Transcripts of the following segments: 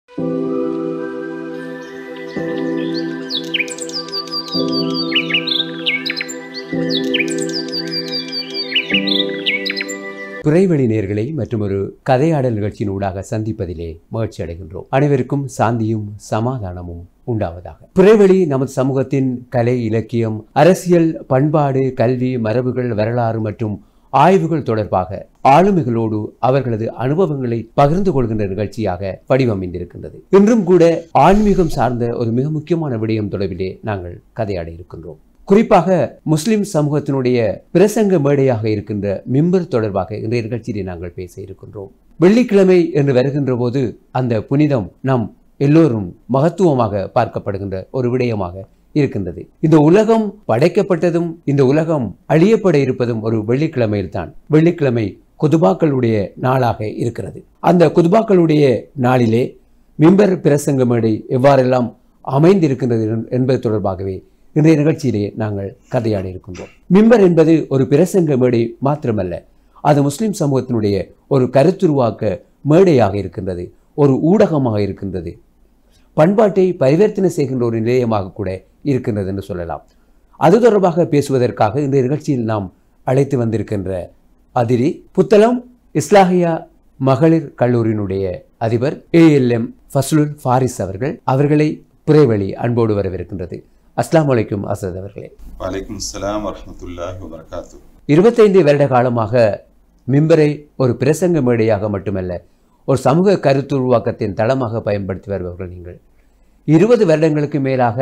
பிறைவழி நேர்களை மற்றும் ஒரு கதையாடல் நிகழ்ச்சியின் ஊடாக சந்திப்பதிலே மகிழ்ச்சி அடைகின்றோம் அனைவருக்கும் சாந்தியும் சமாதானமும் உண்டாவதாக பிறைவழி நமது சமூகத்தின் கலை இலக்கியம் அரசியல் பண்பாடு கல்வி மரபுகள் வரலாறு மற்றும் ஆய்வுகள் தொடர்பாக ஆளுமைகளோடு அவர்களது அனுபவங்களை பகிர்ந்து கொள்கின்ற நிகழ்ச்சியாக வடிவமைந்திருக்கின்றது இன்றும் கூட ஆன்மீகம் சார்ந்த ஒரு மிக முக்கியமான விடயம் தொடர்பிலே நாங்கள் கதையாட இருக்கின்றோம் குறிப்பாக முஸ்லிம் சமூகத்தினுடைய பிரசங்க மேடையாக இருக்கின்ற மிம்பர் தொடர்பாக இன்றைய நிகழ்ச்சியிலே நாங்கள் பேச இருக்கின்றோம் வெள்ளிக்கிழமை என்று வருகின்ற போது அந்த புனிதம் நம் எல்லோரும் மகத்துவமாக பார்க்கப்படுகின்ற ஒரு விடயமாக இருக்கின்றது இந்த உலகம் படைக்கப்பட்டதும் இந்த உலகம் அழியப்பட இருப்பதும் ஒரு வெள்ளிக்கிழமையில் தான் வெள்ளிக்கிழமை குதுபாக்களுடைய நாளாக இருக்கிறது அந்த குதுபாக்களுடைய நாளிலே மிம்பர் பிரசங்க மேடை எவ்வாறெல்லாம் அமைந்திருக்கின்றது என்பது தொடர்பாகவே இன்றைய நிகழ்ச்சியிலே நாங்கள் கதையாட இருக்கின்றோம் மிம்பர் என்பது ஒரு பிரசங்க மேடை மாத்திரமல்ல அது முஸ்லிம் சமூகத்தினுடைய ஒரு கருத்துருவாக்க மேடையாக இருக்கின்றது ஒரு ஊடகமாக இருக்கின்றது பண்பாட்டை பரிவர்த்தனை செய்கின்ற ஒரு நிலையமாக கூட இருக்கின்றது என்று சொல்லலாம் அது தொடர்பாக பேசுவதற்காக இந்த நிகழ்ச்சியில் நாம் அழைத்து வந்திருக்கின்ற அதிரி புத்தளம் இஸ்லாஹியா மகளிர் கல்லூரியினுடைய அதிபர் ஏஎல்எம் ஃபஸ்லுல் ஃபாரிஸ் அவர்கள் அவர்களை புறைவழி அன்போடு வரவிருக்கின்றது அஸ்லாம் வலைக்கும் அசத் அவர்களே வலைக்கும் அஸ்ஸலாம் வரஹ்மத்துல்லாஹி வபரகாத்து இருபத்தைந்து வருட காலமாக மிம்பரை ஒரு பிரசங்க மேடையாக மட்டுமல்ல ஒரு சமூக கருத்து உருவாக்கத்தின் தளமாக பயன்படுத்தி வருபவர்கள் நீங்கள் இருபது வருடங்களுக்கு மேலாக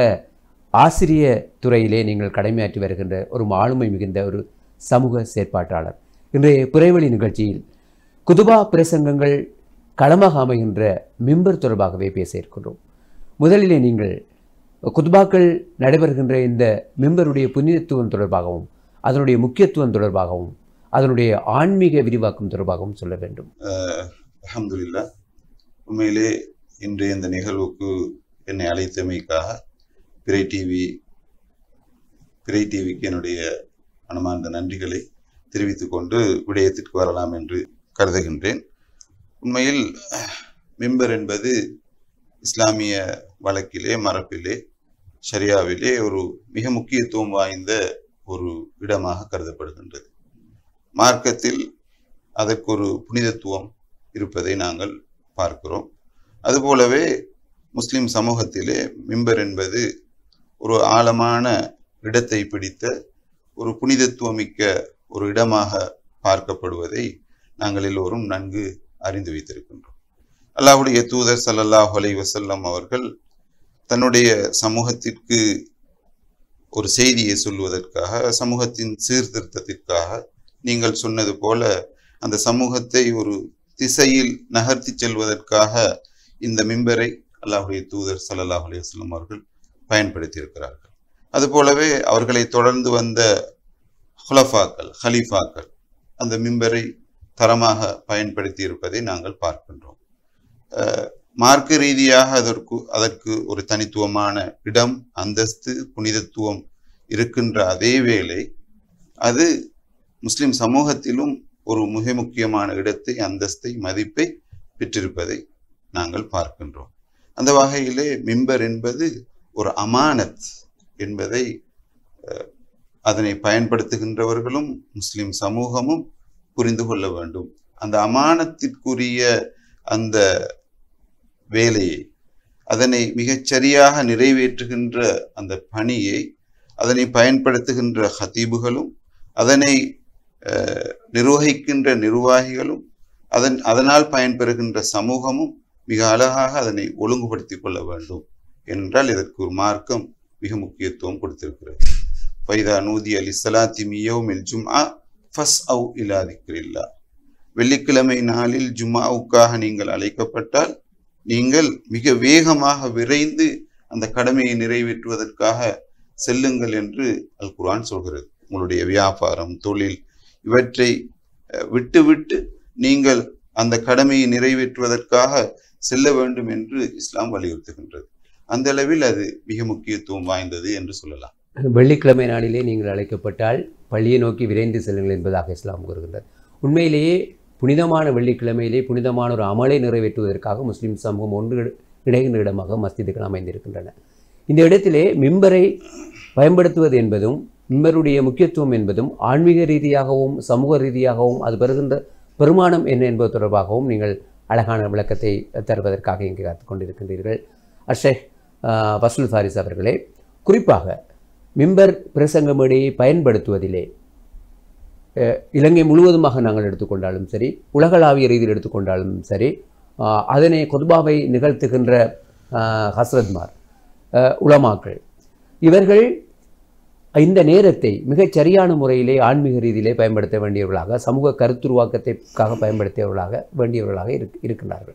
ஆசிரிய துறையிலே நீங்கள் கடமையாற்றி வருகின்ற ஒரு ஆளுமை மிகுந்த ஒரு சமூக செயற்பாட்டாளர் இன்றைய புறைவழி நிகழ்ச்சியில் குதுபா பிரசங்கங்கள் களமாக அமைகின்ற மிம்பர் தொடர்பாகவே பேச இருக்கின்றோம் முதலிலே நீங்கள் குதுபாக்கள் நடைபெறுகின்ற இந்த மிம்பருடைய புனிதத்துவம் தொடர்பாகவும் அதனுடைய முக்கியத்துவம் தொடர்பாகவும் அதனுடைய ஆன்மீக விரிவாக்கம் தொடர்பாகவும் சொல்ல வேண்டும் அல்ஹம்துலில்லா உண்மையிலே இன்றைய இந்த நிகழ்வுக்கு என்னை அழைத்தமைக்காக பிறை டிவி பிறை டிவிக்கு என்னுடைய மனமார்ந்த நன்றிகளை தெரிவித்துக் கொண்டு விடயத்திற்கு வரலாம் என்று கருதுகின்றேன் உண்மையில் மிம்பர் என்பது இஸ்லாமிய வழக்கிலே மரபிலே ஷரியாவிலே ஒரு மிக முக்கியத்துவம் வாய்ந்த ஒரு இடமாக கருதப்படுகின்றது மார்க்கத்தில் அதற்கு ஒரு புனிதத்துவம் இருப்பதை நாங்கள் பார்க்கிறோம் அதுபோலவே முஸ்லிம் சமூகத்திலே மிம்பர் என்பது ஒரு ஆழமான இடத்தை பிடித்த ஒரு புனிதத்துவமிக்க ஒரு இடமாக பார்க்கப்படுவதை நாங்கள் எல்லோரும் நன்கு அறிந்து வைத்திருக்கின்றோம் அல்லாஹுடைய தூதர் சல்லல்லாஹ் அலை வசல்லம் அவர்கள் தன்னுடைய சமூகத்திற்கு ஒரு செய்தியை சொல்வதற்காக சமூகத்தின் சீர்திருத்தத்திற்காக நீங்கள் சொன்னது போல அந்த சமூகத்தை ஒரு திசையில் நகர்த்தி செல்வதற்காக இந்த மிம்பரை அல்லாஹுடைய தூதர் சல்லல்லாஹ் அலி வஸ்லம் அவர்கள் பயன்படுத்தி இருக்கிறார்கள் அதுபோலவே அவர்களை தொடர்ந்து வந்த ஹுலஃபாக்கள் ஹலீஃபாக்கள் அந்த மிம்பரை தரமாக பயன்படுத்தி இருப்பதை நாங்கள் பார்க்கின்றோம் மார்க்க ரீதியாக அதற்கு அதற்கு ஒரு தனித்துவமான இடம் அந்தஸ்து புனிதத்துவம் இருக்கின்ற அதே வேளை அது முஸ்லிம் சமூகத்திலும் ஒரு மிக முக்கியமான இடத்தை அந்தஸ்தை மதிப்பை பெற்றிருப்பதை நாங்கள் பார்க்கின்றோம் அந்த வகையிலே மிம்பர் என்பது ஒரு அமானத் என்பதை அதனை பயன்படுத்துகின்றவர்களும் முஸ்லிம் சமூகமும் புரிந்து கொள்ள வேண்டும் அந்த அமானத்திற்குரிய அந்த வேலையை அதனை மிகச்சரியாக நிறைவேற்றுகின்ற அந்த பணியை அதனை பயன்படுத்துகின்ற ஹத்தீபுகளும் அதனை நிர்வகிக்கின்ற நிர்வாகிகளும் அதன் அதனால் பயன்பெறுகின்ற சமூகமும் மிக அழகாக அதனை ஒழுங்குபடுத்தி கொள்ள வேண்டும் என்றால் இதற்கு ஒரு மார்க்கம் மிக முக்கியத்துவம் கொடுத்திருக்கிறது ஃபைதா நூதி அலி சலாத்தி மியோமில் ஜும்ஆ ஃபஸ் அவு இல்லாதிக்கிறில்லா வெள்ளிக்கிழமை நாளில் ஜும்மாவுக்காக நீங்கள் அழைக்கப்பட்டால் நீங்கள் மிக வேகமாக விரைந்து அந்த கடமையை நிறைவேற்றுவதற்காக செல்லுங்கள் என்று அல் குரான் சொல்கிறது உங்களுடைய வியாபாரம் தொழில் இவற்றை விட்டு விட்டு நீங்கள் அந்த கடமையை நிறைவேற்றுவதற்காக செல்ல வேண்டும் என்று இஸ்லாம் வலியுறுத்துகின்றது அந்த அளவில் அது மிக முக்கியத்துவம் வாய்ந்தது என்று சொல்லலாம் வெள்ளிக்கிழமை நாளிலே நீங்கள் அழைக்கப்பட்டால் பள்ளியை நோக்கி விரைந்து செல்லுங்கள் என்பதாக இஸ்லாம் கூறுகின்றது உண்மையிலேயே புனிதமான வெள்ளிக்கிழமையிலே புனிதமான ஒரு அமலை நிறைவேற்றுவதற்காக முஸ்லிம் சமூகம் ஒன்று இடைகின்ற இடமாக மஸ்ஜிதுகள் அமைந்திருக்கின்றன இந்த இடத்திலே மிம்பரை பயன்படுத்துவது என்பதும் மிம்பருடைய முக்கியத்துவம் என்பதும் ஆன்மீக ரீதியாகவும் சமூக ரீதியாகவும் அது பெறுகின்ற பெருமானம் என்ன என்பது தொடர்பாகவும் நீங்கள் அழகான விளக்கத்தை தருவதற்காக இங்கே காத்துக் கொண்டிருக்கின்றீர்கள் அஷேக் வசூல் ஃபாரிஸ் அவர்களே குறிப்பாக மிம்பர் பிரசங்க மேடையை பயன்படுத்துவதிலே அஹ், இலங்கை முழுவதுமாக நாங்கள் எடுத்துக்கொண்டாலும் சரி உலகளாவிய ரீதியில் எடுத்துக்கொண்டாலும் சரி ஆஹ், அதனை கொத்பாவை நிகழ்த்துகின்ற ஆஹ், ஹஸ்ரத்மார் ஆஹ், உலமாக்கள் இவர்கள் இந்த நேரத்தை மிகச் சரியான முறையிலே ஆன்மீக ரீதியிலே பயன்படுத்த வேண்டியவர்களாக சமூக கருத்துருவாக்கத்திற்காக பயன்படுத்தியவர்களாக வேண்டியவர்களாக இருக் இருக்கின்றார்கள்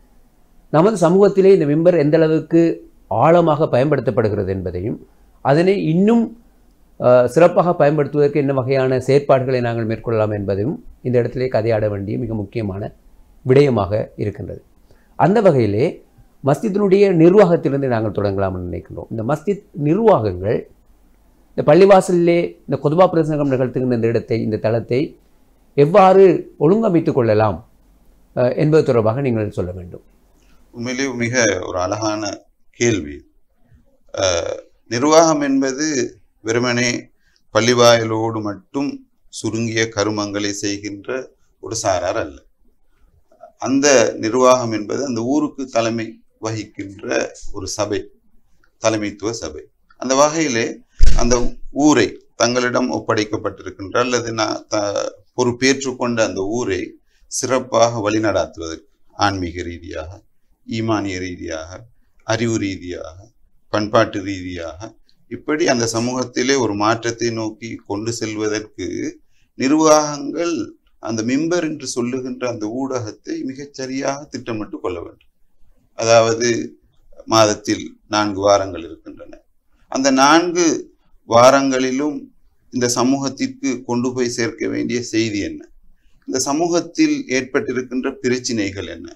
நமது சமூகத்திலே இந்த மிம்பர் எந்த அளவுக்கு ஆழமாக பயன்படுத்தப்படுகிறது என்பதையும் அதனை இன்னும் அஹ், சிறப்பாக பயன்படுத்துவதற்கு என்ன வகையான செயற்பாடுகளை நாங்கள் மேற்கொள்ளலாம் என்பதையும் இந்த இடத்திலே கதையாட வேண்டிய மிக முக்கியமான விடயமாக இருக்கின்றது அந்த வகையிலே மஸ்ஜிதினுடைய நிர்வாகத்திலிருந்து நாங்கள் தொடங்கலாம்னு நினைக்கின்றோம் இந்த மஸ்ஜித் நிர்வாகங்கள் இந்த பள்ளிவாசலிலே இந்த கொதுபா பிரசங்கம் நிகழ்த்துகின்ற இந்த இடத்தை இந்த தளத்தை எவ்வாறு ஒழுங்கமைத்துக் கொள்ளலாம் அஹ், என்பது தொடர்பாக நீங்கள் சொல்ல வேண்டும் உண்மையிலே மிக ஒரு அழகான கேள்வி அஹ், நிர்வாகம் என்பது வெறுமனே பள்ளிவாயலோடு மட்டும் சுருங்கிய கருமங்களை செய்கின்ற ஒரு சாரார் அல்ல அந்த நிர்வாகம் என்பது அந்த ஊருக்கு தலைமை வகிக்கின்ற ஒரு சபை தலைமைத்துவ சபை அந்த வகையிலே அந்த ஊரை தங்களிடம் ஒப்படைக்கப்பட்டிருக்கின்ற அல்லது நான் த பொறுப்பேற்றுக்கொண்ட அந்த ஊரை சிறப்பாக வழிநடாத்துவதற்கு ஆன்மீக ரீதியாக ஈமானிய ரீதியாக அறிவு ரீதியாக பண்பாட்டு ரீதியாக இப்படி அந்த சமூகத்திலே ஒரு மாற்றத்தை நோக்கி கொண்டு செல்வதற்கு நிர்வாகங்கள் அந்த மிம்பர் என்று சொல்லுகின்ற அந்த ஊடகத்தை மிகச் சரியாக திட்டமிட்டு கொள்ள வேண்டும் அதாவது மாதத்தில் நான்கு வாரங்கள் இருக்கின்றன அந்த நான்கு வாரங்களிலும் இந்த சமூகத்திற்கு கொண்டு போய் சேர்க்க வேண்டிய செய்தி என்ன இந்த சமூகத்தில் ஏற்பட்டிருக்கின்ற பிரச்சினைகள் என்ன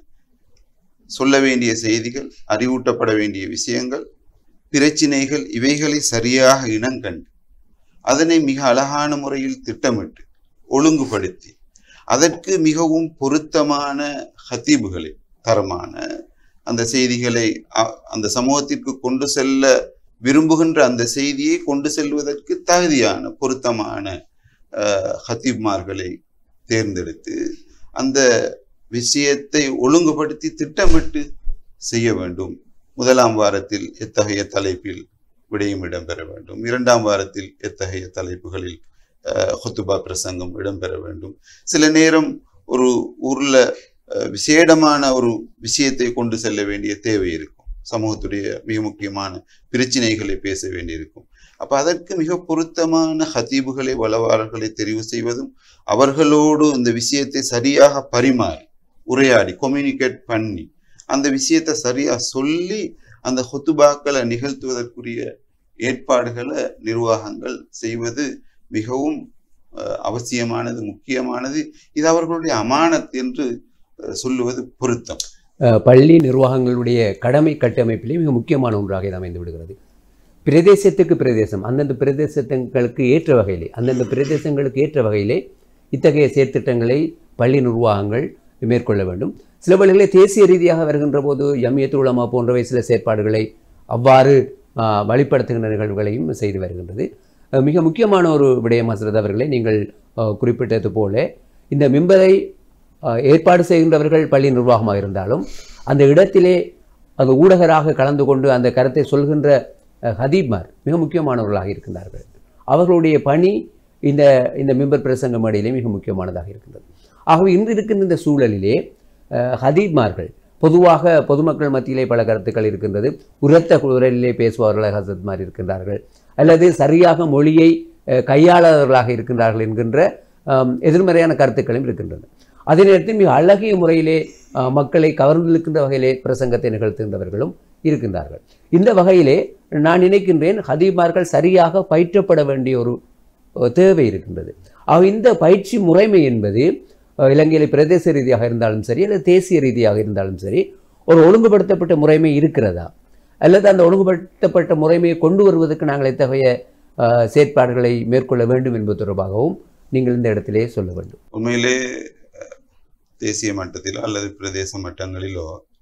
சொல்ல வேண்டிய செய்திகள் அறிவூட்டப்பட வேண்டிய விஷயங்கள் பிரச்சினைகள் இவைகளை சரியாக இனங்கண்டு அதனை மிக அழகான முறையில் திட்டமிட்டு ஒழுங்குபடுத்தி அதற்கு மிகவும் பொருத்தமான ஹத்தீபுகளை தரமான அந்த செய்திகளை அ- அந்த சமூகத்திற்கு கொண்டு செல்ல விரும்புகின்ற அந்த செய்தியை கொண்டு செல்வதற்கு தகுதியான பொருத்தமான அஹ், ஹத்தீப்மார்களை தேர்ந்தெடுத்து அந்த விஷயத்தை ஒழுங்குபடுத்தி திட்டமிட்டு செய்ய வேண்டும் முதலாம் வாரத்தில் எத்தகைய தலைப்பில் விடயம் இடம்பெற வேண்டும் இரண்டாம் வாரத்தில் எத்தகைய தலைப்புகளில் அஹ், ஹுத்துபா பிரசங்கம் இடம்பெற வேண்டும் சில நேரம் ஒரு ஊர்ல அஹ், விசேடமான ஒரு விஷயத்தை கொண்டு செல்ல வேண்டிய தேவை இருக்கும் சமூகத்துடைய மிக முக்கியமான பிரச்சினைகளை பேச வேண்டியிருக்கும் அப்ப அதற்கு மிக பொருத்தமான ஹத்தீபுகளை வளவாளர்களை தெரிவு செய்வதும் அவர்களோடு இந்த விஷயத்தை சரியாக பரிமாறி உரையாடி கம்யூனிகேட் பண்ணி அந்த விஷயத்தை சரியா சொல்லி அந்த ஹுத்துபாக்களை நிகழ்த்துவதற்குரிய ஏற்பாடுகளை நிர்வாகங்கள் செய்வது மிகவும் அஹ், அவசியமானது முக்கியமானது இது அவர்களுடைய அமானத் என்று அஹ், சொல்லுவது பொருத்தம் அஹ், பள்ளி நிர்வாகங்களுடைய கடமை கட்டமைப்பிலே மிக முக்கியமான ஒன்றாக இது அமைந்து விடுகிறது பிரதேசத்துக்கு பிரதேசம் அந்தந்த பிரதேசங்களுக்கு ஏற்ற வகையிலே அந்தந்த பிரதேசங்களுக்கு ஏற்ற வகையிலே இத்தகைய செயற்திட்டங்களை பள்ளி நிர்வாகங்கள் மேற்கொள்ள வேண்டும் சில வேளைகளிலே தேசிய ரீதியாக வருகின்ற போது ஜமியத்து உலமா போன்றவை சில செயற்பாடுகளை அவ்வாறு ஆஹ், வழிப்படுத்துகின்ற நிகழ்வுகளையும் செய்து வருகின்றது அஹ், மிக முக்கியமான ஒரு விடயம் ஹசரத் அவர்களை நீங்கள் ஆஹ், குறிப்பிட்டது போல இந்த மிம்பரை ஆஹ், ஏற்பாடு செய்கின்றவர்கள் பள்ளி நிர்வாகமாக இருந்தாலும் அந்த இடத்திலே அந்த ஊடகராக கலந்து கொண்டு அந்த கருத்தை சொல்கின்ற அஹ், ஹதீப்மார் மிக முக்கியமானவர்களாக இருக்கின்றார்கள் அவர்களுடைய பணி இந்த இந்த மிம்பர் பிரசங்க மேடையிலே மிக முக்கியமானதாக இருக்கின்றது ஆகவே இன்று இருக்கின்ற இந்த சூழலிலே அஹ், ஹதீப்மார்கள் பொதுவாக பொதுமக்கள் மத்தியிலே பல கருத்துக்கள் இருக்கின்றது உரத்த குரலிலே பேசுபவர்களாக ஹசத்மார் இருக்கின்றார்கள் அல்லது சரியாக மொழியை அஹ், கையாளாதவர்களாக இருக்கின்றார்கள் என்கின்ற ஆம், எதிர்மறையான கருத்துக்களும் இருக்கின்றன அதே நேரத்தில் மிக அழகிய முறையிலே அஹ், மக்களை கவர்ந்திருக்கின்ற வகையிலே பிரசங்கத்தை நிகழ்த்துகின்றவர்களும் இருக்கின்றார்கள் இந்த வகையிலே நான் நினைக்கின்றேன் ஹதீமார்கள் சரியாக பயிற்றப்பட வேண்டிய ஒரு அஹ், தேவை இருக்கின்றது ஆக இந்த பயிற்சி முறைமை என்பது அஹ், இலங்கையில் பிரதேச ரீதியாக இருந்தாலும் சரி அல்லது தேசிய ரீதியாக இருந்தாலும் சரி ஒரு ஒழுங்குபடுத்தப்பட்ட முறைமை இருக்கிறதா அல்லது அந்த ஒழுங்குபடுத்தப்பட்ட முறைமையை கொண்டு வருவதற்கு நாங்கள் எத்தகைய அஹ், செயற்பாடுகளை மேற்கொள்ள வேண்டும் என்பது தொடர்பாகவும் நீங்கள் இந்த இடத்திலே சொல்ல வேண்டும் உண்மையிலே அஹ், தேசிய மட்டத்திலோ அல்லது பிரதேச மட்டங்களிலோ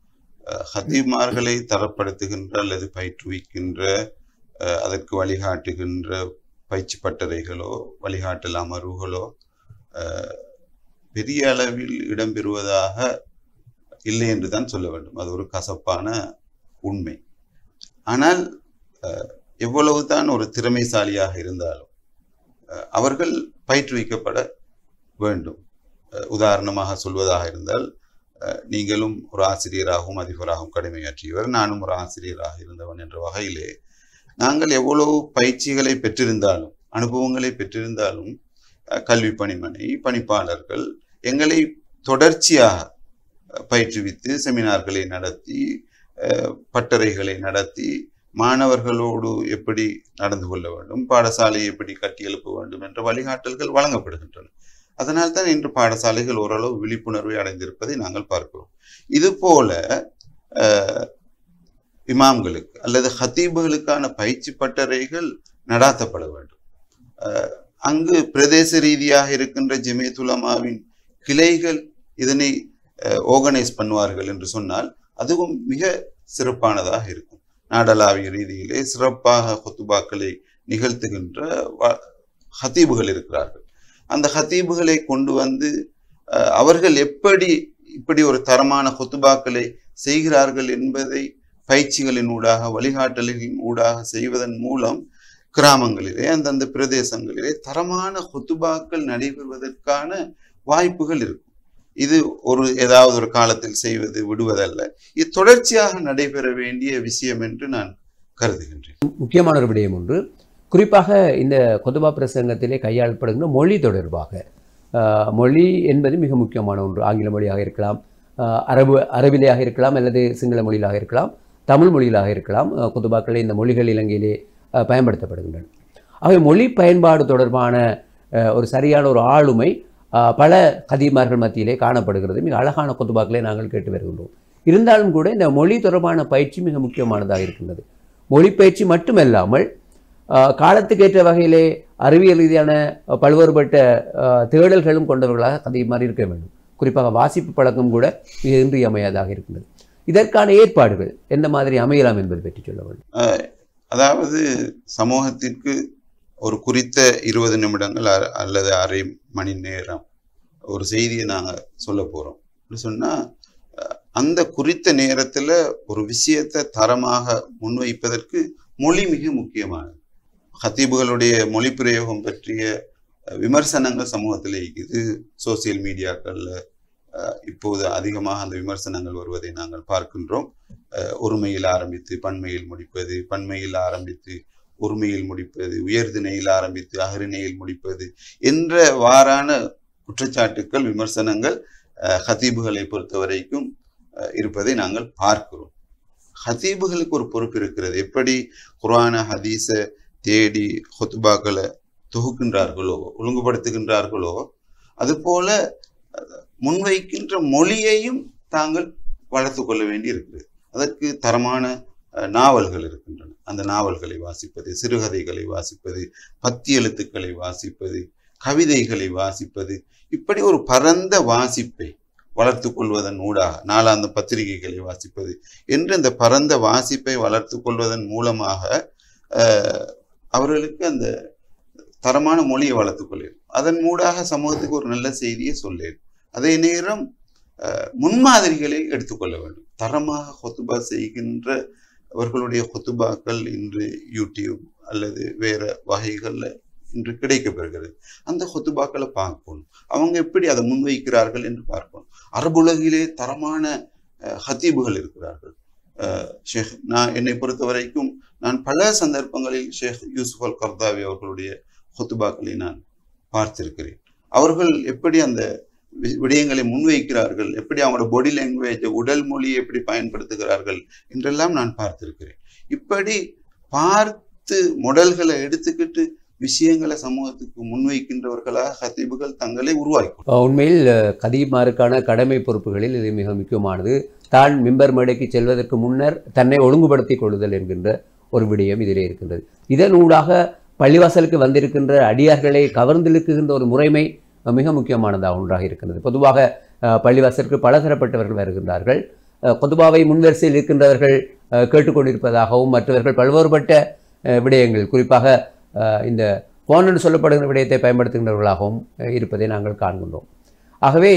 அஹ், ஹத்தீப்மார்களை தரப்படுத்துகின்ற அல்லது பயிற்றுவிக்கின்ற அஹ், அதற்கு வழிகாட்டுகின்ற பயிற்சி பட்டறைகளோ வழிகாட்டல் அமர்வுகளோ அஹ், பெரிய அளவில் இடம்பெறுவதாக இல்லை என்று தான் சொல்ல வேண்டும் அது ஒரு கசப்பான உண்மை ஆனால் அஹ், எவ்வளவுதான் ஒரு திறமைசாலியாக இருந்தாலும் அஹ், அவர்கள் பயிற்றுவிக்கப்பட வேண்டும் அஹ், உதாரணமாக சொல்வதாக இருந்தால் அஹ், நீங்களும் ஒரு ஆசிரியராகவும் அதிபராகவும் கடமையாற்றியவர் நானும் ஒரு ஆசிரியராக இருந்தவன் என்ற வகையிலே நாங்கள் எவ்வளவு பயிற்சிகளை பெற்றிருந்தாலும் அனுபவங்களை பெற்றிருந்தாலும் அஹ், கல்வி பணிமனை பணிப்பாளர்கள் எங்களை தொடர்ச்சியாக அஹ், பயிற்றுவித்து செமினார்களை நடத்தி அஹ், பட்டறைகளை நடத்தி மாணவர்களோடு எப்படி நடந்து கொள்ள வேண்டும் பாடசாலையை எப்படி கட்டியெழுப்ப வேண்டும் என்ற வழிகாட்டல்கள் வழங்கப்படுகின்றன அதனால் தான் இன்று பாடசாலைகள் ஓரளவு விழிப்புணர்வை அடைந்திருப்பதை நாங்கள் பார்க்கிறோம் இது போல அஹ், இமாம்களுக்கு அல்லது ஹத்தீபுகளுக்கான பயிற்சி பட்டறைகள் நடாத்தப்பட வேண்டும் அஹ், அங்கு பிரதேச ரீதியாக இருக்கின்ற ஜெமியத்துலமாவின் கிளைகள் இதனை ஆர்கனைஸ் பண்ணுவார்கள் என்று சொன்னால் அதுவும் மிக சிறப்பானதாக இருக்கும் நாடளாவிய ரீதியிலே சிறப்பாக ஹொத்துபாக்களை நிகழ்த்துகின்ற வ- ஹத்தீபுகள் இருக்கிறார்கள் அந்த ஹத்தீபுகளை கொண்டு வந்து அஹ், அவர்கள் எப்படி இப்படி ஒரு தரமான ஹொத்துபாக்களை செய்கிறார்கள் என்பதை பயிற்சிகளின் ஊடாக வழிகாட்டலின் ஊடாக செய்வதன் மூலம் கிராமங்களிலே அந்தந்த பிரதேசங்களிலே தரமான ஹொத்துபாக்கள் நடைபெறுவதற்கான வாய்ப்புகள் இருக்கும் இது ஒரு ஏதாவது ஒரு காலத்தில் செய்வது விடுவதல்ல இது தொடர்ச்சியாக நடைபெற வேண்டிய விஷயம் என்று நான் கருதுகின்றேன் முக்கியமான ஒரு விடயம் ஒன்று குறிப்பாக இந்த கொத்துபா பிரசங்கத்திலே கையாளப்படுகின்ற மொழி தொடர்பாக ஆஹ், மொழி என்பது மிக முக்கியமான ஒன்று ஆங்கில மொழியாக இருக்கலாம் ஆஹ், அரபு அரபிலையாக இருக்கலாம் அல்லது சிங்கள மொழியிலாக இருக்கலாம் தமிழ் மொழியிலாக இருக்கலாம் ஆஹ், கொத்துபாக்களே இந்த மொழிகள் இலங்கையிலே ஆஹ், பயன்படுத்தப்படுகின்றன ஆகவே மொழி பயன்பாடு தொடர்பான ஆஹ், ஒரு சரியான ஒரு ஆளுமை ஆஹ், பல கதீமார்கள் மத்தியிலே காணப்படுகிறது மிக அழகான கொத்துபாக்களை நாங்கள் கேட்டு வருகின்றோம் இருந்தாலும் கூட இந்த மொழி தொடர்பான பயிற்சி மிக முக்கியமானதாக இருக்கின்றது மொழி பயிற்சி மட்டுமல்லாமல் ஆஹ், காலத்துக்கேற்ற வகையிலே அறிவியல் ரீதியான அஹ், பல்வேறுபட்ட ஆஹ், தேடல்களும் கொண்டவர்களாக கதீமார் இருக்க வேண்டும் குறிப்பாக வாசிப்பு பழக்கம் கூட மிக இன்றியமையாதாக இருக்கின்றது இதற்கான ஏற்பாடுகள் எந்த மாதிரி அமையலாம் என்பது பற்றி சொல்ல வேண்டும் அஹ், அதாவது சமூகத்திற்கு ஒரு குறித்த இருபது நிமிடங்கள் அ- அல்லது அரை மணி நேரம் ஒரு செய்தியை நாங்கள் சொல்ல போகிறோம் அப்படி சொன்னால் அந்த குறித்த நேரத்தில் ஒரு விஷயத்தை தரமாக முன்வைப்பதற்கு மொழி மிக முக்கியமானது ஹத்தீபுகளுடைய மொழி பிரயோகம் பற்றிய அஹ், விமர்சனங்கள் சமூகத்தில் இது சோசியல் மீடியாக்களில் இப்போது அதிகமாக அந்த விமர்சனங்கள் வருவதை நாங்கள் பார்க்கின்றோம் அஹ், ஒருமையில் ஆரம்பித்து பன்மையில் முடிப்பது பன்மையில் ஆரம்பித்து ஒருமையில் முடிப்பது உயர்திணையில் ஆரம்பித்து அகரிணையில் முடிப்பது என்ற வாரான குற்றச்சாட்டுக்கள் விமர்சனங்கள் அஹ், ஹத்தீபுகளை பொறுத்த வரைக்கும் அஹ், இருப்பதை நாங்கள் பார்க்கிறோம் ஹத்தீபுகளுக்கு ஒரு பொறுப்பு இருக்கிறது எப்படி குர்ஆன ஹதீஸ தேடி ஹொத்துபாக்களை தொகுக்கின்றார்களோ ஒழுங்குபடுத்துகின்றார்களோ அதுபோல அஹ், முன்வைக்கின்ற மொழியையும் தாங்கள் வளர்த்து கொள்ள வேண்டி இருக்கிறது அதற்கு தரமான அஹ், நாவல்கள் இருக்கின்றன அந்த நாவல்களை வாசிப்பது சிறுகதைகளை வாசிப்பது பத்தி எழுத்துக்களை வாசிப்பது கவிதைகளை வாசிப்பது இப்படி ஒரு பரந்த வாசிப்பை வளர்த்து கொள்வதன் ஊடாக நாளாந்த பத்திரிகைகளை வாசிப்பது என்று இந்த பரந்த வாசிப்பை வளர்த்து கொள்வதன் மூலமாக அஹ், அவர்களுக்கு அந்த தரமான மொழியை வளர்த்து கொள்ளும் அதன் மூடாக சமூகத்துக்கு ஒரு நல்ல செய்தியை சொல்லேன் அதே நேரம் அஹ், முன்மாதிரிகளை எடுத்துக்கொள்ள வேண்டும் தரமாக ஹொத்துபா செய்கின்ற அவர்களுடைய ஹொத்துபாக்கள் இன்று யூடியூப் அல்லது வேற வகைகளில் இன்று கிடைக்கப்பெறுகிறது அந்த ஹொத்துபாக்களை பார்க்கணும் அவங்க எப்படி அதை முன்வைக்கிறார்கள் என்று பார்க்கணும் அரபுலகிலே தரமான அஹ், ஹத்தீபுகள் இருக்கிறார்கள் அஹ், ஷேக் நான் என்னை பொறுத்த வரைக்கும் நான் பல சந்தர்ப்பங்களில் ஷேக் யூசுப் அல் கர்தாவி அவர்களுடைய ஹொத்துபாக்களை நான் பார்த்திருக்கிறேன் அவர்கள் எப்படி அந்த வி- விடயங்களை முன்வைக்கிறார்கள் எப்படி அவங்களோட பாடி லாங்குவேஜ் உடல் மொழியை எப்படி பயன்படுத்துகிறார்கள் என்றெல்லாம் நான் பார்த்திருக்கிறேன் இப்படி பார்த்து முடல்களை எடுத்துக்கிட்டு விஷயங்களை சமூகத்துக்கு முன்வைக்கின்றவர்களாக ஹத்தீபுகள் தங்களை உருவாக்கி அஹ் உண்மையில் அஹ், கதீமாருக்கான கடமை பொறுப்புகளில் இது மிக முக்கியமானது தான் மிம்பர் மேடைக்கு செல்வதற்கு முன்னர் தன்னை ஒழுங்குபடுத்திக் கொள்ளுதல் என்கின்ற ஒரு விடயம் இதிலே இருக்கின்றது இதன் ஊடாக பள்ளிவாசலுக்கு வந்திருக்கின்ற அடியார்களை கவர்ந்திழுக்குகின்ற ஒரு முறைமை அஹ், மிக முக்கியமானதாக ஒன்றாக இருக்கின்றது பொதுவாக அஹ், பள்ளிவாசலுக்கு பலதரப்பட்டவர்கள் வருகின்றார்கள் அஹ், கொத்துபாவை முன்வரிசையில் இருக்கின்றவர்கள் அஹ், கேட்டுக்கொண்டிருப்பதாகவும் மற்றவர்கள் பல்வேறுபட்ட அஹ், விடயங்கள் குறிப்பாக அஹ், இந்த போன் என்று சொல்லப்படுகிற விடயத்தை பயன்படுத்துகின்றவர்களாகவும் அஹ், இருப்பதை நாங்கள் காண்கின்றோம் ஆகவே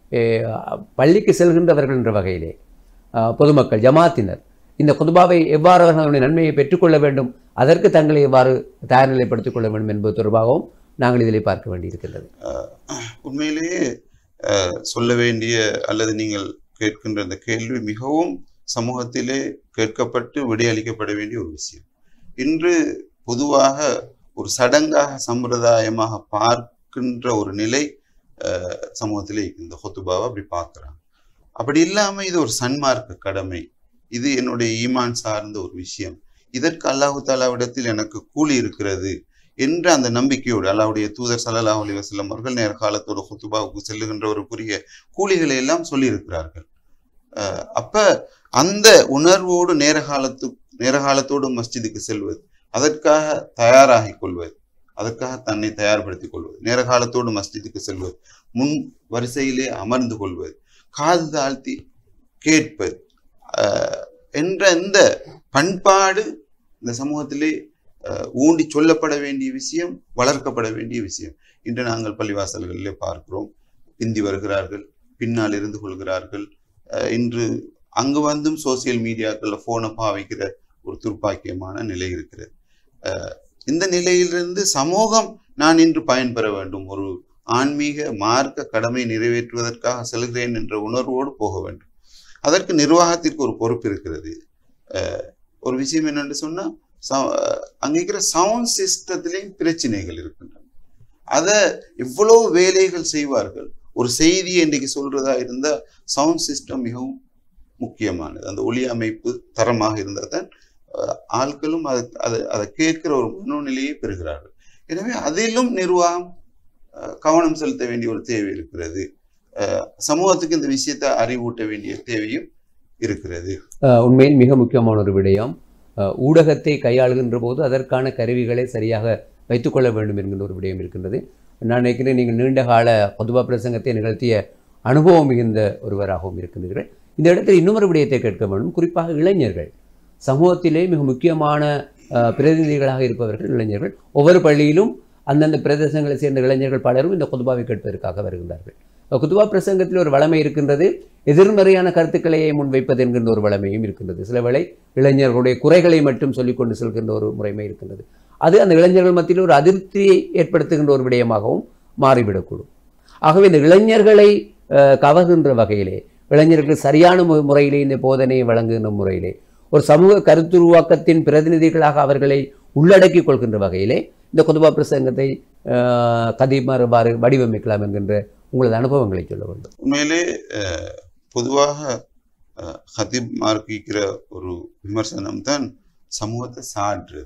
அஹ், பள்ளிக்கு செல்கின்றவர்கள் என்ற வகையிலே அஹ், பொதுமக்கள் ஜமாத்தினர் இந்த குதுபாவை எவ்வாறு அவர்களுடைய நன்மையை பெற்றுக்கொள்ள வேண்டும் அதற்கு தங்களை எவ்வாறு தயார் நிலைப்படுத்திக் கொள்ள வேண்டும் என்பது தொடர்பாகவும் நாங்கள் இதிலே பார்க்க வேண்டியிருக்கின்றது உண்மையிலேயே அஹ், சொல்ல வேண்டிய அல்லது நீங்கள் கேட்கின்ற அந்த கேள்வி மிகவும் சமூகத்திலே கேட்கப்பட்டு விடையளிக்கப்பட வேண்டிய ஒரு விஷயம் இன்று பொதுவாக ஒரு சடங்காக சம்பிரதாயமாக பார்க்கின்ற ஒரு நிலை அஹ், சமூகத்திலே இருக்கு. இந்த ஹொத்துபாவை அப்படி பார்க்குறாங்க அப்படி இல்லாம இது ஒரு சன்மார்க்க கடமை இது என்னுடைய ஈமான் சார்ந்த ஒரு விஷயம் இதற்கு அல்லாஹு தாலாவிடத்தில் எனக்கு கூலி இருக்கிறது என்ற அந்த நம்பிக்கையோடு அல்லாஹ்வுடைய தூதர் ஸல்லல்லாஹு அலைஹி வஸல்லம் அவர்கள் நேர்காலத்தோட ஹுத்துபாவுக்கு செல்லுகின்றவருக்குரிய கூலிகளை எல்லாம் சொல்லியிருக்கிறார்கள் அஹ் அப்ப அந்த உணர்வோடு நேரகாலத்து நேரகாலத்தோடு மஸ்ஜிதுக்கு செல்வது அதற்காக தயாராகிக் கொள்வது அதற்காக தன்னை தயார்படுத்திக் கொள்வது நேரகாலத்தோடு மஸ்ஜிதுக்கு செல்வது முன் வரிசையிலே அமர்ந்து கொள்வது காது தாழ்த்தி கேட்பது அஹ் என்ற இந்த பண்பாடு இந்த சமூகத்திலே அஹ், ஊண்டி சொல்லப்பட வேண்டிய விஷயம் வளர்க்கப்பட வேண்டிய விஷயம் இன்று நாங்கள் பள்ளிவாசல்களிலே பார்க்கிறோம் பிந்தி வருகிறார்கள் பின்னால் இருந்து கொள்கிறார்கள் அஹ், இன்று அங்கு வந்தும் சோசியல் மீடியாக்களில் ஃபோனை பாவிக்கிற ஒரு துர்ப்பாக்கியமான நிலை இருக்கிறது அஹ், இந்த நிலையிலிருந்து சமூகம் நான் இன்று பயன்பெற வேண்டும் ஒரு ஆன்மீக மார்க்க கடமை நிறைவேற்றுவதற்காக செல்கிறேன் என்ற உணர்வோடு போக வேண்டும் அதற்கு நிர்வாகத்திற்கு ஒரு பொறுப்பு இருக்கிறது அஹ், ஒரு விஷயம் என்னன்னு சொன்னா ச- அங்க இருக்கிற சவுண்ட் சிஸ்டத்திலையும் பிரச்சனைகள் இருக்கின்றன அதை எவ்வளவு வேலைகள் செய்வார்கள் ஒரு செய்தியை இன்றைக்கு சொல்றதா இருந்தா சவுண்ட் சிஸ்டம் மிகவும் முக்கியமானது அந்த ஒலி அமைப்பு தரமாக இருந்தால் தான் அஹ், ஆட்களும் அதை அதை அதை கேட்கிற ஒரு மனோநிலையை பெறுகிறார்கள் எனவே அதிலும் நிர்வாகம் அஹ், கவனம் செலுத்த வேண்டிய ஒரு தேவை இருக்கிறது அஹ், சமூகத்துக்கு இந்த விஷயத்தை அறிவூட்ட வேண்டிய தேவையும் இருக்கிறது அஹ், உண்மையில் மிக முக்கியமான ஒரு விடயம் அஹ், ஊடகத்தை கையாளுகின்ற போது அதற்கான கருவிகளை சரியாக வைத்துக்கொள்ள வேண்டும் என்கின்ற ஒரு விடயம் இருக்கின்றது நான் நினைக்கிறேன் நீங்கள் நீண்ட கால பொதுவா பிரசங்கத்தை நிகழ்த்திய அனுபவம் மிகுந்த ஒருவராகவும் இருக்கின்றீர்கள் இந்த இடத்தில் இன்னொரு விடயத்தை கேட்க வேண்டும் குறிப்பாக இளைஞர்கள் சமூகத்திலே மிக முக்கியமான அஹ், பிரதிநிதிகளாக இருப்பவர்கள் இளைஞர்கள் ஒவ்வொரு பள்ளியிலும் அந்தந்த பிரதேசங்களை சேர்ந்த இளைஞர்கள் பலரும் இந்த குதுபாவை கேட்பதற்காக வருகின்றார்கள் குதுபா பிரசங்கத்தில் ஒரு வளமை இருக்கின்றது எதிர்மறையான கருத்துக்களை முன்வைப்பது என்கின்ற ஒரு வளமையும் இருக்கின்றது சில வேளை இளைஞர்களுடைய குறைகளை மட்டும் சொல்லிக்கொண்டு செல்கின்ற ஒரு முறைமை இருக்கின்றது அது அந்த இளைஞர்கள் மத்தியில் ஒரு அதிருப்தியை ஏற்படுத்துகின்ற ஒரு விடயமாகவும் மாறிவிடக்கூடும் ஆகவே இந்த இளைஞர்களை அஹ், கவர்கின்ற வகையிலே இளைஞர்களுக்கு சரியான மு- முறையிலே இந்த போதனையை வழங்குகின்ற முறையிலே ஒரு சமூக கருத்துருவாக்கத்தின் பிரதிநிதிகளாக அவர்களை உள்ளடக்கிக் கொள்கின்ற வகையிலே இந்த குதுபா பிரசங்கத்தை அஹ், கதிமாறுவாறு வடிவமைக்கலாம் என்கின்ற உங்களது அனுபவங்களை சொல்ல வேண்டும் உண்மையிலே அஹ், பொதுவாக அஹ், ஹதீப் மார்க்கிக்கிற ஒரு விமர்சனம் தான் சமூகத்தை சாடுறது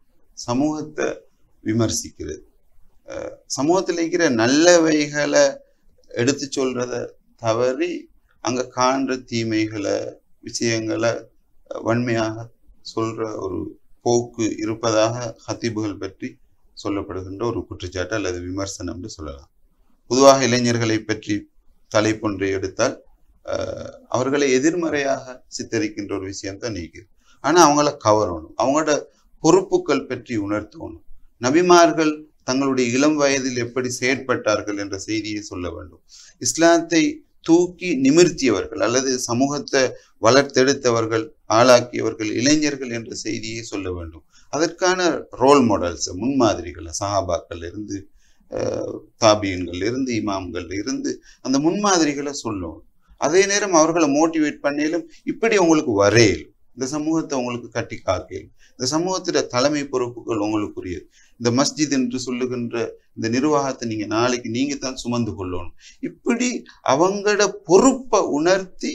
சமூகத்தை விமர்சிக்கிறது அஹ், சமூகத்தில் இருக்கிற நல்லவைகளை எடுத்து சொல்றத தவறி அங்க காண்ற தீமைகளை விஷயங்களை அஹ், வன்மையாக சொல்ற ஒரு போக்கு இருப்பதாக ஹத்தீபுகள் பற்றி சொல்லப்படுகின்ற ஒரு குற்றச்சாட்டு அல்லது விமர்சனம் என்று சொல்லலாம் பொதுவாக இளைஞர்களை பற்றி தலைப்பொன்றை எடுத்தால் அஹ், அவர்களை எதிர்மறையாக சித்தரிக்கின்ற ஒரு விஷயம் தான் நீக்குது ஆனா அவங்கள கவரணும் அவங்களோட பொறுப்புகள் பற்றி உணர்த்தணும் நபிமார்கள் தங்களுடைய இளம் வயதில் எப்படி செயற்பட்டார்கள் என்ற செய்தியை சொல்ல வேண்டும் இஸ்லாத்தை தூக்கி நிமிர்த்தியவர்கள் அல்லது சமூகத்தை வளர்த்தெடுத்தவர்கள் ஆளாக்கியவர்கள் இளைஞர்கள் என்ற செய்தியை சொல்ல வேண்டும் அதற்கான ரோல் மாடல்ஸ் முன்மாதிரிகளை சஹாபாக்கள் இருந்து அஹ், தாபியன்கள் இருந்து இமாம்கள் இருந்து அந்த முன்மாதிரிகளை சொல்லணும் அதே நேரம் அவர்களை மோட்டிவேட் பண்ணிலும் இப்படி உங்களுக்கு வரையலும் இந்த சமூகத்தை உங்களுக்கு கட்டி காக்கையிலும் இந்த சமூகத்திட தலைமை பொறுப்புகள் உங்களுக்குரியது இந்த மஸ்ஜித் என்று சொல்லுகின்ற இந்த நிர்வாகத்தை நீங்க நாளைக்கு நீங்க தான் சுமந்து கொள்ளணும் இப்படி அவங்களோட பொறுப்பை உணர்த்தி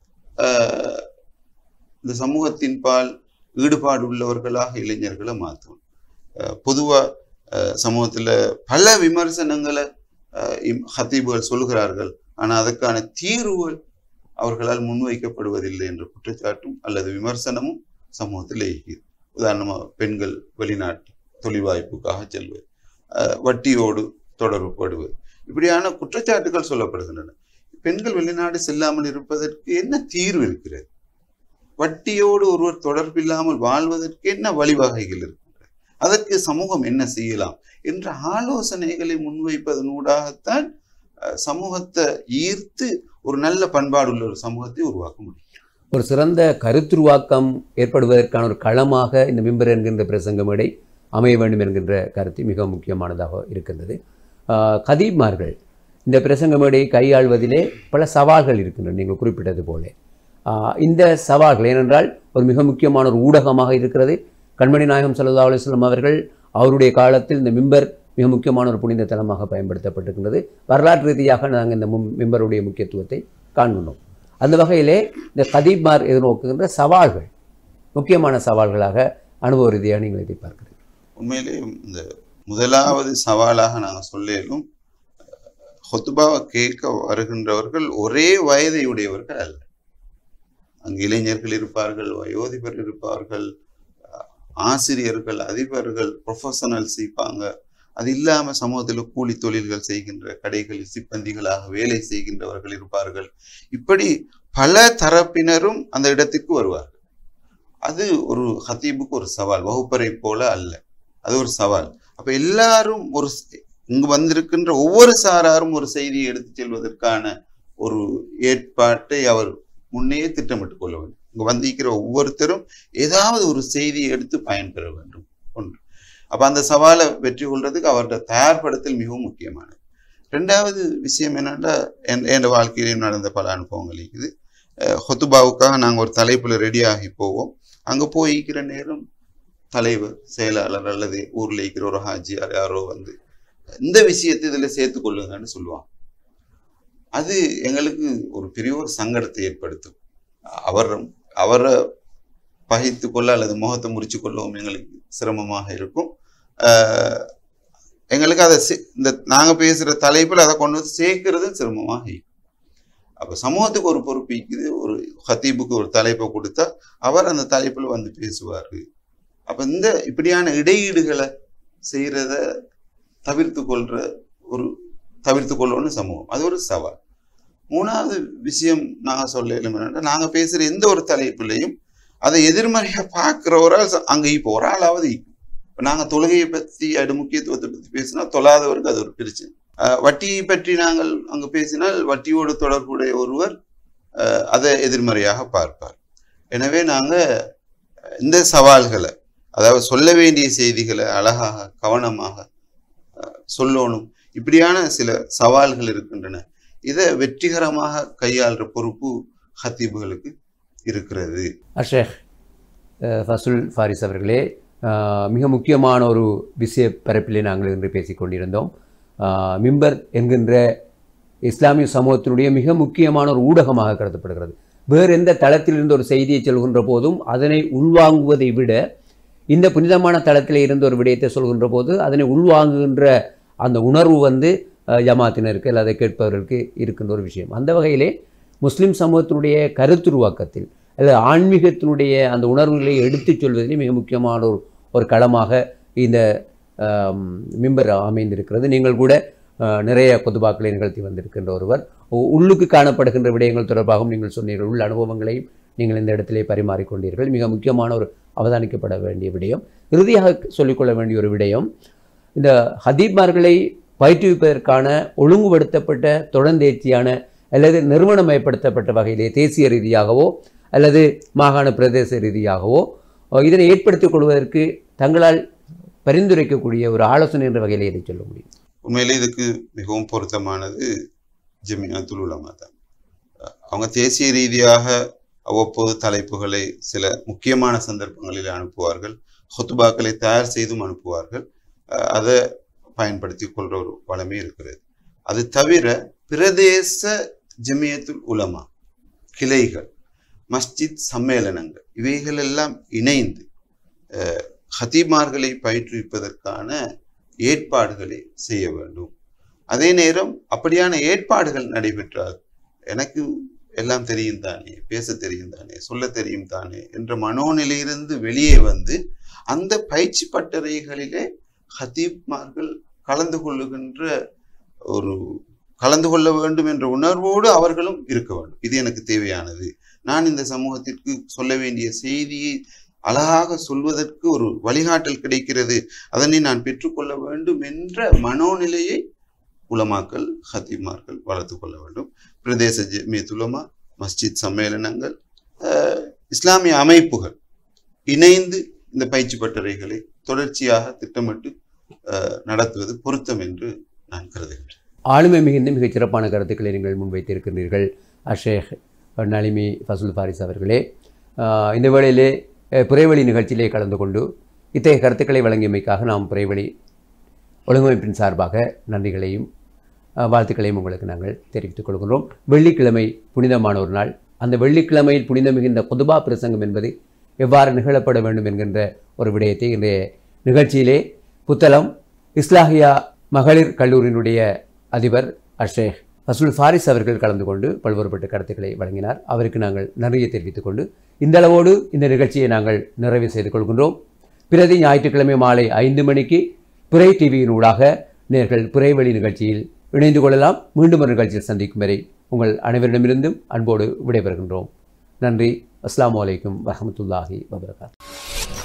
ஆஹ், இந்த சமூகத்தின் பால் ஈடுபாடு உள்ளவர்களாக இளைஞர்களை மாற்றணும் ஆஹ், பொதுவா ஆஹ், சமூகத்துல பல விமர்சனங்களை ஆஹ், இம்- ஹத்தீபுகள் சொல்கிறார்கள் ஆனா அதற்கான தீர்வுகள் அவர்களால் முன்வைக்கப்படுவதில்லை என்ற குற்றச்சாட்டும் அல்லது விமர்சனமும் சமூகத்தில் இருக்கிறது உதாரணமா பெண்கள் வெளிநாட்டு தொழில் வாய்ப்புக்காக செல்வது அஹ், வட்டியோடு தொடர்புபடுவது இப்படியான குற்றச்சாட்டுகள் சொல்லப்படுகின்றன பெண்கள் வெளிநாடு செல்லாமல் இருப்பதற்கு என்ன தீர்வு இருக்கிறது வட்டியோடு ஒருவர் தொடர்பில்லாமல் வாழ்வதற்கு என்ன வழிவகைகள் இருக்கின்றன அதற்கு சமூகம் என்ன செய்யலாம் என்ற ஆலோசனைகளை முன்வைப்பதனூடாகத்தான் அஹ், சமூகத்தை ஈர்த்து ஒரு நல்ல பண்பாடுள்ள ஒரு சமூகத்தை உருவாக்க முடியும் ஒரு சிறந்த கருத்துருவாக்கம் ஏற்படுவதற்கான ஒரு களமாக இந்த மிம்பர் என்கின்ற பிரசங்க மேடை அமைய வேண்டும் என்கின்ற கருத்து மிக முக்கியமானதாக இருக்கின்றது ஆஹ் கதீப்மார்கள் இந்த பிரசங்க மேடையை கையாள்வதிலே பல சவால்கள் இருக்கின்றன நீங்கள் குறிப்பிட்டது போல ஆஹ் இந்த சவால்கள் ஏனென்றால் ஒரு மிக முக்கியமான ஒரு ஊடகமாக இருக்கிறது கண்மணி நாயகம் சல்லா அலுவலம் அவர்கள் அவருடைய காலத்தில் இந்த மிம்பர் மிக முக்கியமான ஒரு புனித தலமாக பயன்படுத்தப்பட்டிருக்கின்றது வரலாற்று ரீதியாக நாங்கள் இந்த மும் மிம்பருடைய முக்கியத்துவத்தை காண்கின்றோம் அந்த வகையிலே இந்த கதீப்மார் எதிர்நோக்குகின்ற சவால்கள் முக்கியமான சவால்களாக அனுபவ ரீதியாக நீங்கள் இதை பார்க்கிறீர்கள் உண்மையிலே இந்த முதலாவது சவாலாக நாங்கள் சொல்லேலும் ஹொத்துபாவை கேட்க வருகின்றவர்கள் ஒரே வயதை உடையவர்கள் அல்ல அங்கு இளைஞர்கள் இருப்பார்கள் வயோதிபர் இருப்பார்கள் அஹ், ஆசிரியர்கள் அதிபர்கள் ப்ரொஃபஷனல்ஸ் இருப்பாங்க அது இல்லாம சமூகத்தில் கூலி தொழில்கள் செய்கின்ற கடைகளில் சிப்பந்திகளாக வேலை செய்கின்றவர்கள் இருப்பார்கள் இப்படி பல தரப்பினரும் அந்த இடத்துக்கு வருவார்கள் அது ஒரு ஹத்தீபுக்கு ஒரு சவால் வகுப்பறை போல அல்ல அது ஒரு சவால் அப்ப எல்லாரும் ஒரு ஸ்- இங்கு வந்திருக்கின்ற ஒவ்வொரு சாராரும் ஒரு செய்தியை எடுத்துச் செல்வதற்கான ஒரு ஏற்பாட்டை அவர் முன்னே திட்டமிட்டுக் கொள்ள வேண்டும் இங்கு வந்திருக்கிற ஒவ்வொருத்தரும் ஏதாவது ஒரு செய்தியை எடுத்து பயன்பெற வேண்டும் ஒன்று அப்ப அந்த சவாலை வெற்றி கொள்றதுக்கு அவருடைய தயார்படுத்தல் மிகவும் முக்கியமானது ரெண்டாவது விஷயம் என்னன்னா என் என் வாழ்க்கையிலும் நடந்த பல அனுபவங்கள் இருக்குது அஹ் ஹொத்துபாவுக்காக நாங்கள் ஒரு தலைப்புல ரெடி ஆகி போவோம் அங்க போய் இருக்கிற நேரம் தலைவர் செயலாளர் அல்லது ஊர்ல இருக்கிற ஒரு ஹாஜியார் யாரோ வந்து இந்த விஷயத்தை இதுல சேர்த்துக் கொள்ளுங்கன்னு சொல்லுவாங்க அது எங்களுக்கு ஒரு பெரிய ஒரு சங்கடத்தை ஏற்படுத்தும் அவர் அவரை பகைத்து கொள்ள அல்லது முகத்தை முறிச்சு கொள்ளவும் எங்களுக்கு சிரமமாக இருக்கும் ஆஹ் எங்களுக்கு அதை சே- இந்த நாங்க பேசுற தலைப்பில் அதை கொண்டு வந்து சேர்க்கிறது சிரமமாக இருக்கும் அப்ப சமூகத்துக்கு ஒரு பொறுப்பு இருக்குது ஒரு ஹத்தீபுக்கு ஒரு தலைப்பை கொடுத்தா அவர் அந்த தலைப்பில் வந்து பேசுவாரு அப்ப இந்த இப்படியான இடையீடுகளை செய்யறத தவிர்த்து கொள்ற ஒரு தவிர்த்து கொள்ளணும் சமூகம் அது ஒரு சவால் மூணாவது விஷயம் நாங்க சொல்ல என்னன்னா நாங்க பேசுற எந்த ஒரு தலைப்புலையும் அதை எதிர்மறையா பார்க்கிற ஒரு ஆள் ச- அங்க இப்போ ஒரு ஆளாவது இப்போ நாங்க தொழுகையை பத்தி அது முக்கியத்துவத்தை பத்தி பேசினா தொழாதவருக்கு அது ஒரு பிரச்சனை அஹ் வட்டியை பற்றி நாங்கள் அங்கு பேசினால் வட்டியோடு தொடர்புடைய ஒருவர் அஹ், அதை எதிர்மறையாக பார்ப்பார் எனவே நாங்க இந்த சவால்களை அதாவது சொல்ல வேண்டிய செய்திகளை அழகாக கவனமாக அஹ், சொல்லணும் இப்படியான சில சவால்கள் இருக்கின்றன இதை வெற்றிகரமாக கையாளுற பொறுப்பு ஹத்தீபுகளுக்கு இருக்கிறது அஷேக் அஹ், ஃபசுல் ஃபாரிஸ் அவர்களே அஹ், மிக முக்கியமான ஒரு விஷய பரப்பிலே நாங்கள் இன்று பேசிக் கொண்டிருந்தோம் அஹ், மிம்பர் என்கின்ற இஸ்லாமிய சமூகத்தினுடைய மிக முக்கியமான ஒரு ஊடகமாக கருதப்படுகிறது வேறு எந்த தளத்திலிருந்து ஒரு செய்தியை சொல்கின்ற போதும் அதனை உள்வாங்குவதை விட இந்த புனிதமான தளத்தில் இருந்து ஒரு விடயத்தை சொல்கின்ற போது அதனை உள்வாங்குகின்ற அந்த உணர்வு வந்து அஹ், ஜமாத்தினருக்கு அல்லது கேட்பவர்களுக்கு இருக்கின்ற ஒரு விஷயம் அந்த வகையிலே முஸ்லிம் சமூகத்தினுடைய கருத்துருவாக்கத்தில் அல்லது ஆன்மீகத்தினுடைய அந்த உணர்வுகளை எடுத்துச் சொல்வதிலே மிக முக்கியமான ஒரு ஒரு களமாக இந்த ஆம், மிம்பர் அமைந்திருக்கிறது நீங்கள் கூட அஹ், நிறைய பொதுபாக்களை நிகழ்த்தி வந்திருக்கின்ற ஒருவர் உ- உள்ளுக்கு காணப்படுகின்ற விடயங்கள் தொடர்பாகவும் நீங்கள் சொன்னீர்கள் உள்ள அனுபவங்களையும் நீங்கள் இந்த இடத்திலே பரிமாறிக்கொண்டீர்கள் மிக முக்கியமான ஒரு அவதானிக்கப்பட வேண்டிய விடயம் இறுதியாக சொல்லிக்கொள்ள வேண்டிய ஒரு விடயம் இந்த ஹதீப்மார்களை பயிற்றுவிப்பதற்கான ஒழுங்குபடுத்தப்பட்ட தொடர்ந்தேர்ச்சியான அல்லது நிறுவனமயப்படுத்தப்பட்ட வகையிலே தேசிய ரீதியாகவோ அல்லது மாகாண பிரதேச ரீதியாகவோ அஹ், இதனை ஏற்படுத்திக் கொள்வதற்கு தங்களால் பரிந்துரைக்கக்கூடிய ஒரு ஆலோசனை என்ற வகையில் இதை சொல்ல முடியும் உண்மையிலே இதுக்கு மிகவும் பொருத்தமானது ஜமியாத்துல் உலமா தான் அவங்க தேசிய ரீதியாக அவ்வப்போது தலைப்புகளை சில முக்கியமான சந்தர்ப்பங்களில் அனுப்புவார்கள் ஹொத்துபாக்களை தயார் செய்தும் அனுப்புவார்கள் அஹ் அதை பயன்படுத்தி கொள்ற ஒரு வளமே இருக்கிறது அது தவிர பிரதேச ஜமியத்துல் உலமா கிளைகள் மஸ்ஜித் சம்மேளனங்கள் இவைகள் எல்லாம் இணைந்து அஹ், ஹதீமார்களை பயிற்றுவிப்பதற்கான ஏற்பாடுகளை செய்ய வேண்டும் அதே நேரம் அப்படியான ஏற்பாடுகள் நடைபெற்றால் எனக்கு எல்லாம் தெரியும் தானே பேச தெரியும் தானே சொல்ல தெரியும் தானே என்ற மனோநிலையிலிருந்து வெளியே வந்து அந்த பயிற்சி பட்டறைகளிலே ஹதீப்மார்கள் கலந்து கொள்ளுகின்ற ஒரு கலந்து கொள்ள வேண்டும் என்ற உணர்வோடு அவர்களும் இருக்க வேண்டும் இது எனக்கு தேவையானது நான் இந்த சமூகத்திற்கு சொல்ல வேண்டிய செய்தியை அழகாக சொல்வதற்கு ஒரு வழிகாட்டல் கிடைக்கிறது அதனை நான் பெற்றுக்கொள்ள வேண்டும் என்ற மனோநிலையை உலமாக்கள் ஹத்தீமார்கள் வளர்த்து கொள்ள வேண்டும் பிரதேச ஜெமியத்துலமா மஸ்ஜித் சம்மேளனங்கள் அஹ், இஸ்லாமிய அமைப்புகள் இணைந்து இந்த பயிற்சி பட்டறைகளை தொடர்ச்சியாக திட்டமிட்டு அஹ், நடத்துவது பொருத்தம் என்று நான் கருதுகின்றேன் ஆளுமை மிகுந்த மிகச் சிறப்பான கருத்துக்களை நீங்கள் முன்வைத்திருக்கிறீர்கள் அஷேக் நளிமி ஃபசுல் ஃபாரிஸ் அவர்களே ஆஹ் இந்த வேளையிலே அஹ், பிறைவழி நிகழ்ச்சியிலே கலந்து கொண்டு இத்தகைய கருத்துக்களை வழங்கியமைக்காக நாம் பிறைவழி ஒழுங்கமைப்பின் சார்பாக நன்றிகளையும் அஹ், வாழ்த்துக்களையும் உங்களுக்கு நாங்கள் தெரிவித்துக் கொள்கிறோம் வெள்ளிக்கிழமை புனிதமான ஒரு நாள் அந்த வெள்ளிக்கிழமையில் புனிதம் மிகுந்த குதுபா பிரசங்கம் என்பது எவ்வாறு நிகழப்பட வேண்டும் என்கின்ற ஒரு விடயத்தை இன்றைய நிகழ்ச்சியிலே புத்தளம் இஸ்லாஹியா மகளிர் கல்லூரியினுடைய அதிபர் அஷேக் ஃபசுல் ஃபாரிஸ் அவர்கள் கலந்து கொண்டு பல்வேறுபட்ட கருத்துக்களை வழங்கினார் அவருக்கு நாங்கள் நன்றியை தெரிவித்துக் கொண்டு இந்த அளவோடு இந்த நிகழ்ச்சியை நாங்கள் நிறைவு செய்து கொள்கின்றோம் பிரதி ஞாயிற்றுக்கிழமை மாலை ஐந்து மணிக்கு பிறை டிவியின் ஊடாக நேர்கள் பிறைவழி நிகழ்ச்சியில் இணைந்து கொள்ளலாம் மீண்டும் ஒரு நிகழ்ச்சியில் சந்திக்கும் வரை உங்கள் அனைவரிடமிருந்தும் அன்போடு விடைபெறுகின்றோம் நன்றி அஸ்ஸலாமு அலைக்கும் வரஹ்மத்துல்லாஹி வபரகாத்